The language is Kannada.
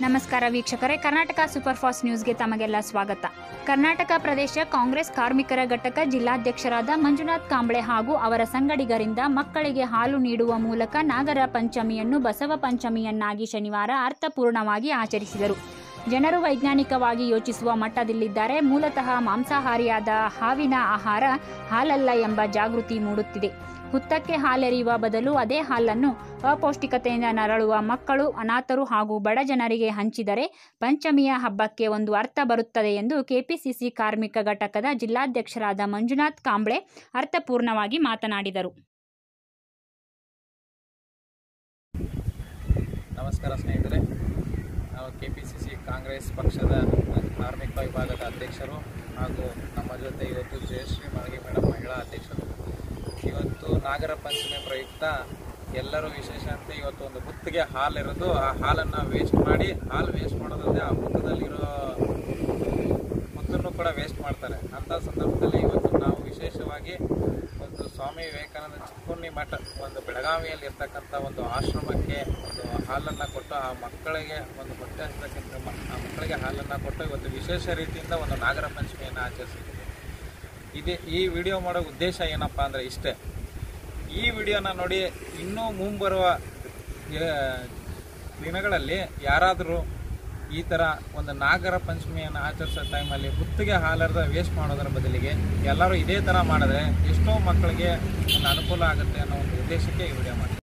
ನಮಸ್ಕಾರ ವೀಕ್ಷಕರೇ ಕರ್ನಾಟಕ ಸೂಪರ್ ಫಾಸ್ಟ್ ನ್ಯೂಸ್ಗೆ ತಮಗೆಲ್ಲ ಸ್ವಾಗತ ಕರ್ನಾಟಕ ಪ್ರದೇಶ ಕಾಂಗ್ರೆಸ್ ಕಾರ್ಮಿಕರ ಘಟಕ ಜಿಲ್ಲಾಧ್ಯಕ್ಷರಾದ ಮಂಜುನಾಥ್ ಕಾಂಬ್ಳೆ ಹಾಗೂ ಅವರ ಸಂಗಡಿಗರಿಂದ ಮಕ್ಕಳಿಗೆ ಹಾಲು ನೀಡುವ ಮೂಲಕ ನಾಗರ ಪಂಚಮಿಯನ್ನು ಬಸವ ಪಂಚಮಿಯನ್ನಾಗಿ ಶನಿವಾರ ಅರ್ಥಪೂರ್ಣವಾಗಿ ಆಚರಿಸಿದರು ಜನರು ವೈಜ್ಞಾನಿಕವಾಗಿ ಯೋಚಿಸುವ ಮಟ್ಟದಲ್ಲಿದ್ದಾರೆ ಮೂಲತಃ ಮಾಂಸಾಹಾರಿಯಾದ ಹಾವಿನ ಆಹಾರ ಹಾಲಲ್ಲ ಎಂಬ ಜಾಗೃತಿ ಮೂಡುತ್ತಿದೆ ಹುತ್ತಕ್ಕೆ ಹಾಲೆರೆಯುವ ಬದಲು ಅದೇ ಹಾಲನ್ನು ಅಪೌಷ್ಟಿಕತೆಯಿಂದ ನರಳುವ ಮಕ್ಕಳು ಅನಾಥರು ಹಾಗೂ ಬಡ ಜನರಿಗೆ ಹಂಚಿದರೆ ಪಂಚಮಿಯ ಹಬ್ಬಕ್ಕೆ ಒಂದು ಅರ್ಥ ಬರುತ್ತದೆ ಎಂದು ಕೆಪಿಸಿಸಿ ಕಾರ್ಮಿಕ ಘಟಕದ ಜಿಲ್ಲಾಧ್ಯಕ್ಷರಾದ ಮಂಜುನಾಥ್ ಕಾಂಬ್ಳೆ ಅರ್ಥಪೂರ್ಣವಾಗಿ ಮಾತನಾಡಿದರು ನಮಸ್ಕಾರ ಸ್ನೇಹಿತರೆ ನಾವು K P C C Congress ಪಕ್ಷದ ಕಾರ್ಮಿಕ ವಿಭಾಗದ ಅಧ್ಯಕ್ಷರು ಹಾಗೂ ನಮ್ಮ ಜೊತೆ ಇವತ್ತು ಜಯಶ್ರೀ ಮಾಳ್ಗೆ ಮೇಡಮ್ ಮಹಿಳಾ ಅಧ್ಯಕ್ಷರು ಇವತ್ತು ನಾಗರ ಪಂಚಮಿ ಪ್ರಯುಕ್ತ ಎಲ್ಲರೂ ವಿಶೇಷ ಅಂತ ಇವತ್ತು ಒಂದು ಹುತ್ತಿಗೆ ಹಾಲಿರೋದು ಆ ಹಾಲನ್ನು ವೇಸ್ಟ್ ಮಾಡಿ ಹಾಲು ವೇಸ್ಟ್ ಮಾಡೋದಲ್ಲದೆ ಆ ಹುತ್ತದಲ್ಲಿರೋ ಮುತ್ತನ್ನು ಕೂಡ ವೇಸ್ಟ್ ಮಾಡ್ತಾರೆ ಅಂಥ ಸಂದರ್ಭದಲ್ಲಿ ಇವತ್ತು ನಾವು ವಿಶೇಷವಾಗಿ ಒಂದು ಸ್ವಾಮಿ ವಿವೇಕಾನಂದ ಚಿಕ್ಕುರ್ಣಿ ಮಠ ಒಂದು ಬೆಳಗಾವಿಯಲ್ಲಿ ಇರ್ತಕ್ಕಂಥ ಒಂದು ಆಶ್ರಮಕ್ಕೆ ಒಂದು ಹಾಲನ್ನು ಕೊಟ್ಟು ಆ ಮಕ್ಕಳಿಗೆ ಒಂದು ಹೊಟ್ಟೆ ಹಸಿತಕ್ಕಂಥ ಮ- ಆ ಮಕ್ಕಳಿಗೆ ಹಾಲನ್ನು ಕೊಟ್ಟು ಇವತ್ತು ವಿಶೇಷ ರೀತಿಯಿಂದ ಒಂದು ನಾಗರ ಪಂಚಮಿಯನ್ನು ಆಚರಿಸಿದ್ದೀವಿ ಇದೆ ಈ ವಿಡಿಯೋ ಮಾಡೋ ಉದ್ದೇಶ ಏನಪ್ಪ ಅಂದರೆ ಇಷ್ಟೇ ಈ ವಿಡಿಯೋನ ನೋಡಿ ಇನ್ನೂ ಮುಂಬರುವ ಆ, ದಿನಗಳಲ್ಲಿ ಯಾರಾದರೂ ಈ ಥರ ಒಂದು ನಾಗರ ಪಂಚಮಿಯನ್ನು ಆಚರಿಸೋ ಟೈಮಲ್ಲಿ ಗುತ್ತಿಗೆ ಹಾಲರ್ದ ವೇಸ್ಟ್ ಮಾಡೋದರ ಬದಲಿಗೆ ಎಲ್ಲರೂ ಇದೇ ಥರ ಮಾಡಿದ್ರೆ ಎಷ್ಟೋ ಮಕ್ಕಳಿಗೆ ಒಂದು ಅನುಕೂಲ ಆಗುತ್ತೆ ಅನ್ನೋ ಒಂದು ಉದ್ದೇಶಕ್ಕೆ ಈ ವಿಡಿಯೋ ಮಾಡಿ